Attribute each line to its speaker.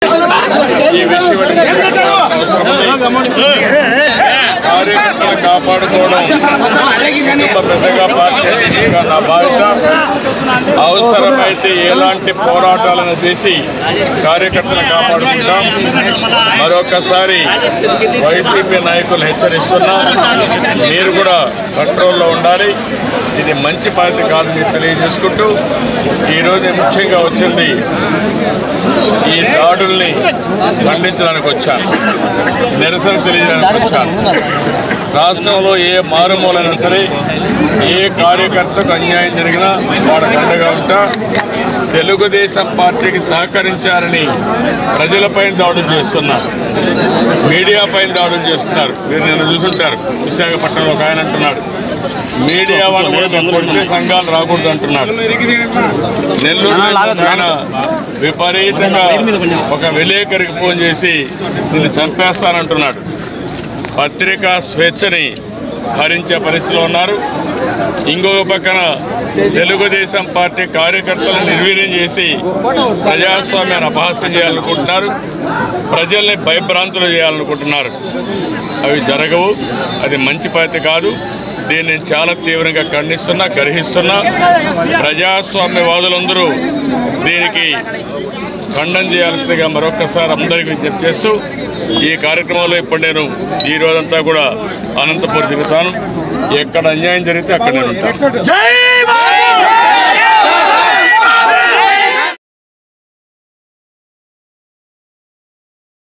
Speaker 1: ఈ విషయం కార్యకర్తలు కాపాడుకోవడం కుటుంబ పెద్దగా పార్టీ అధ్యక్షుడిగా నా బాధ్యత అవసరమైతే ఎలాంటి పోరాటాలను చేసి కార్యకర్తలు కాపాడుకుంటాం మరొకసారి వైసీపీ నాయకులు హెచ్చరిస్తున్నా మీరు కూడా కంట్రోల్లో ఉండాలి ఇది మంచి పద్ధతి కాదు మీరు తెలియజేసుకుంటూ ఈరోజు ముఖ్యంగా వచ్చింది ఈ దాడుల్ని ఖండించడానికి వచ్చాను నిరసన తెలియజేయడానికి వచ్చాను రాష్ట్రంలో ఏ మారుమూలైనా సరే ఏ కార్యకర్తకు అన్యాయం జరిగినా వాళ్ళకి అండగా ఉంటా తెలుగుదేశం పార్టీకి సహకరించారని ప్రజలపై దాడులు చేస్తున్నారు మీడియాపై దాడులు చేస్తున్నారు మీరు నిన్న చూసుంటారు విశాఖపట్నంలో ఒక ఆయన అంటున్నాడు మీడియా వాళ్ళు కూడా మేము కొట్టే సంఘాలు రాకూడదు అంటున్నాడు నెల్లూరు ఆయన విపరీతంగా ఒక విలేకరికి ఫోన్ చేసి నిన్ను చంపేస్తానంటున్నాడు పత్రికా స్వేచ్ఛని హరించే పరిస్థితిలో ఉన్నారు ఇంకొక పక్కన తెలుగుదేశం పార్టీ కార్యకర్తలను నిర్వీర్యం చేసి ప్రజాస్వామ్యాన్ని అపహాస్యం చేయాలనుకుంటున్నారు ప్రజల్ని భయభ్రాంతులు చేయాలనుకుంటున్నారు అవి జరగవు అది మంచి పద్ధతి కాదు దీన్ని నేను చాలా తీవ్రంగా ఖండిస్తున్నా గర్హిస్తున్నా ప్రజాస్వామ్యవాదులందరూ దీనికి ఖండం చేయాల్సిందిగా మరొకసారి అందరికీ విజ్ఞప్తి చేస్తూ ఈ కార్యక్రమంలో ఇప్పుడు నేను ఈ రోజంతా కూడా అనంతపురం తిరుగుతాను ఎక్కడ అన్యాయం జరిగితే అక్కడ నేను ఉంటాను
Speaker 2: జై